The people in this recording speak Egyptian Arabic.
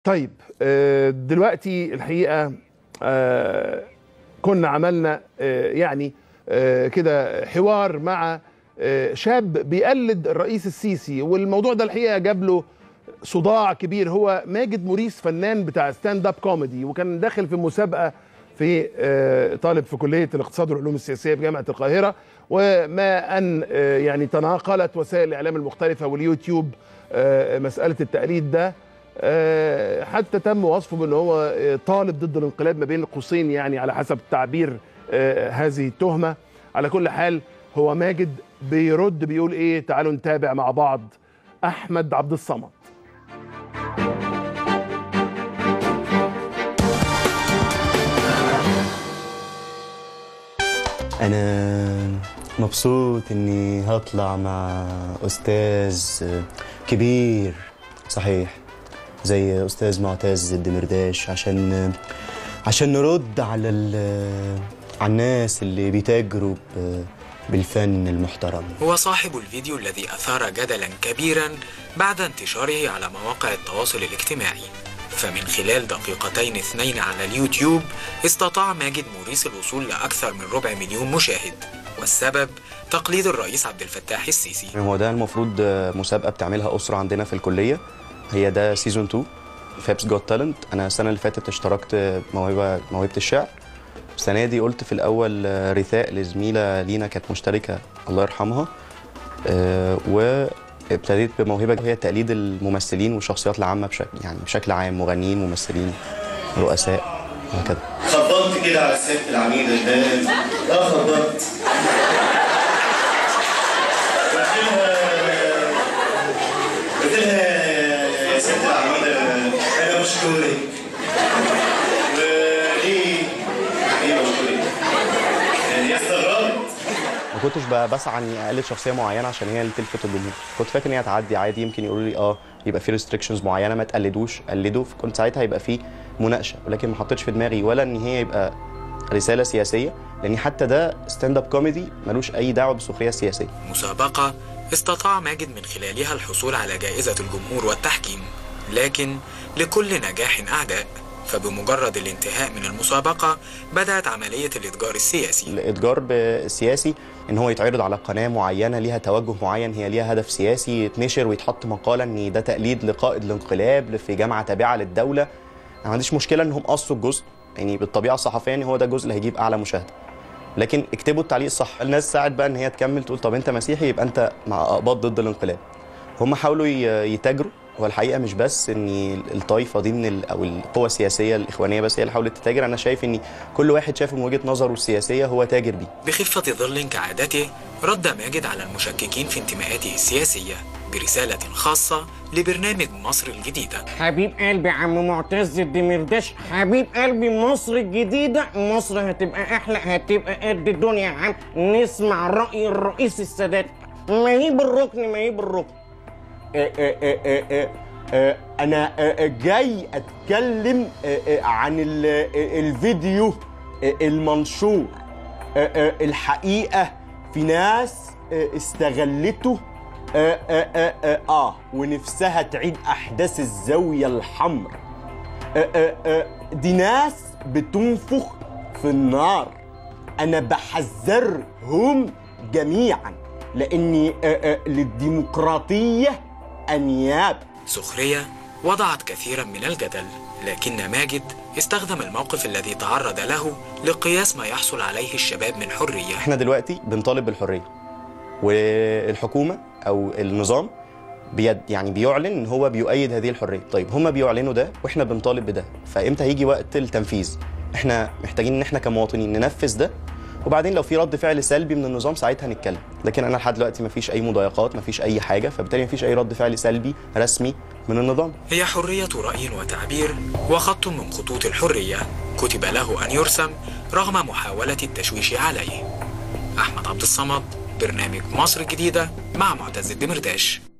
طيب آه، دلوقتي الحقيقه آه، كنا عملنا آه، يعني آه، كده حوار مع آه، شاب بيقلد الرئيس السيسي والموضوع ده الحقيقه جاب له صداع كبير هو ماجد موريس فنان بتاع ستاند اب كوميدي وكان داخل في مسابقه في آه، طالب في كليه الاقتصاد والعلوم السياسيه بجامعه القاهره وما ان آه، يعني تناقلت وسائل الاعلام المختلفه واليوتيوب آه، مساله التقليد ده آه، حتى تم وصفه بان هو آه، طالب ضد الانقلاب ما بين القوسين يعني على حسب تعبير آه، هذه التهمه على كل حال هو ماجد بيرد بيقول ايه تعالوا نتابع مع بعض احمد عبد الصمد أنا مبسوط إني هطلع مع أستاذ كبير صحيح زي أستاذ معتز الدمرداش عشان عشان نرد على ال- على الناس اللي بيتاجروا ب- بالفن المحترم هو صاحب الفيديو الذي أثار جدلا كبيرا بعد انتشاره على مواقع التواصل الاجتماعي فمن خلال دقيقتين اثنين على اليوتيوب استطاع ماجد موريس الوصول لأكثر من ربع مليون مشاهد والسبب تقليد الرئيس عبد الفتاح السيسي هو ده المفروض مسابقة بتعملها أسرة عندنا في الكلية هي ده سيزون 2 فابس جوت تالنت أنا السنة اللي فاتت اشتركت موهبة موهبة الشعر السنة دي قلت في الأول رثاء لزميلة لينا كانت مشتركة الله يرحمها آه، وابتديت بموهبة هي تقليد الممثلين والشخصيات العامة بشكل يعني بشكل عام مغنيين ممثلين رؤساء وهكذا خبطت كده على الست العميدة الباب اه خبطت قلت لها قلت لها يا ست العميدة أنا بشكرك وليه؟ ليه بشكرك؟ يعني هي استغربت ما كنتش ب- بسعى اني اقلد شخصيه معينه عشان هي اللي تلفت الجمهور كنت فاكر ان هي هتعدي عادي يمكن يقولوا لي اه يبقى في ريستريكشنز معينه ما تقلدوش قلدوا فكنت ساعتها هيبقى في مناقشه ولكن ما حطيتش في دماغي ولا ان هي يبقى رساله سياسيه لان حتى ده ستاند اب كوميدي ملوش اي دعوه بالسخريه السياسيه مسابقة استطاع ماجد من خلالها الحصول على جائزة الجمهور والتحكيم لكن لكل نجاح أعداء فبمجرد الانتهاء من المسابقة بدأت عملية الإتجار السياسي الاتجار السياسي ان هو يتعرض على قناه معينه ليها توجه معين هي ليها هدف سياسي يتنشر ويتحط مقاله ان ده تقليد لقائد الانقلاب في جامعه تابعه للدوله انا ما عنديش مشكله انهم قصوا الجزء يعني بالطبيعه الصحفيه ان هو ده الجزء اللي هيجيب اعلى مشاهده لكن اكتبوا التعليق الصح الناس ساعد بقى ان هي تكمل تقول طب انت مسيحي يبقى انت مع اقباط ضد الانقلاب هم حاولوا ي- يتاجروا هو الحقيقه مش بس ان الطائفه دي من ال- او القوى السياسيه الاخوانيه بس هي اللي حاولت تتاجر انا شايف ان كل واحد شايف من وجهه نظره السياسيه هو تاجر بيه بخفة ظل كعادته رد ماجد على المشككين في انتماءاته السياسية برسالة خاصة لبرنامج مصر الجديدة حبيب قلبي عم معتز الدمرداش حبيب قلبي مصر الجديدة مصر هتبقى أحلى هتبقى قد الدنيا يا عم نسمع رأي الرئيس السادات ما هي بالركن ما هي بالركن انا جاي اتكلم عن الفيديو المنشور الحقيقه في ناس استغلته اه ونفسها تعيد احداث الزاويه الحمراء دي ناس بتنفخ في النار انا بحذرهم جميعا لاني للديمقراطيه انياب سخرية وضعت كثيرا من الجدل لكن ماجد استخدم الموقف الذي تعرض له لقياس ما يحصل عليه الشباب من حرية احنا دلوقتي بنطالب بالحريه والحكومه او النظام بيد يعني بيعلن ان هو بيؤيد هذه الحريه طيب هما بيعلنوا ده واحنا بنطالب بده فامتى هيجي وقت التنفيذ احنا محتاجين ان احنا كمواطنين ننفذ ده وبعدين لو في رد فعل سلبي من النظام ساعتها نتكلم لكن انا لحد دلوقتي مفيش اي مضايقات مفيش اي حاجه فبالتالي مفيش اي رد فعل سلبي رسمي من النظام هي حرية رأي وتعبير وخط من خطوط الحرية كتب له أن يرسم رغم محاولة التشويش عليه أحمد عبد الصمد برنامج مصر الجديدة مع معتز الدمرداش